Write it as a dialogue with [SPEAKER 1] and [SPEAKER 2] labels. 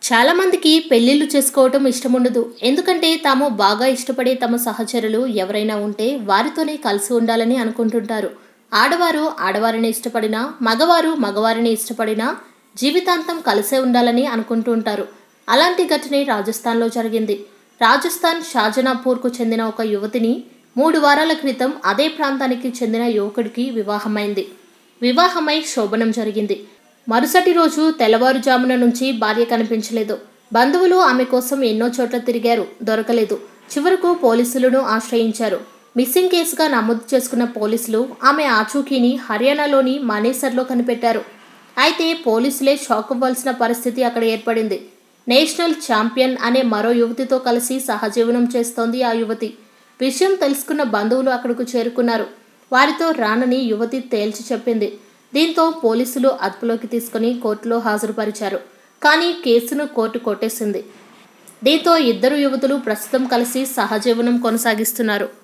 [SPEAKER 1] చాలామందికి పెళ్ళిళ్ళు చేసుకోవటం ఇష్టం ఉండదు ఎందుకంటే తాము బాగా ఇష్టపడే తమ సహచరులు ఎవరైనా ఉంటే వారితోనే కలిసి ఉండాలని అనుకుంటుంటారు ఆడవారు ఆడవారిని ఇష్టపడినా మగవారు మగవారిని ఇష్టపడినా జీవితాంతం కలిసే ఉండాలని అనుకుంటూ ఉంటారు అలాంటి ఘటనే రాజస్థాన్లో జరిగింది రాజస్థాన్ షాజనాపూర్కు చెందిన ఒక యువతిని మూడు వారాల క్రితం అదే ప్రాంతానికి చెందిన యువకుడికి వివాహమైంది వివాహమై శోభనం జరిగింది మరుసటి రోజు తెల్లవారుజామున నుంచి భార్య కనిపించలేదు బంధువులు ఆమె కోసం ఎన్నో చోట్ల తిరిగారు దొరకలేదు చివరకు పోలీసులను ఆశ్రయించారు మిస్సింగ్ కేసుగా నమోదు చేసుకున్న పోలీసులు ఆమె ఆచూకీని హర్యానాలోని మానేసర్లో కనిపెట్టారు అయితే పోలీసులే షాక్ అవ్వాల్సిన పరిస్థితి అక్కడ ఏర్పడింది నేషనల్ ఛాంపియన్ అనే మరో యువతితో కలిసి సహజీవనం చేస్తోంది ఆ యువతి విషయం తెలుసుకున్న బంధువులు అక్కడకు చేరుకున్నారు వారితో రానని యువతి తేల్చి చెప్పింది దీంతో పోలీసులు అదుపులోకి తీసుకుని కోర్టులో హాజరుపరిచారు కానీ కేసును కోర్టు కొట్టేసింది దీంతో ఇద్దరు యువతులు ప్రస్తుతం కలిసి సహజీవనం కొనసాగిస్తున్నారు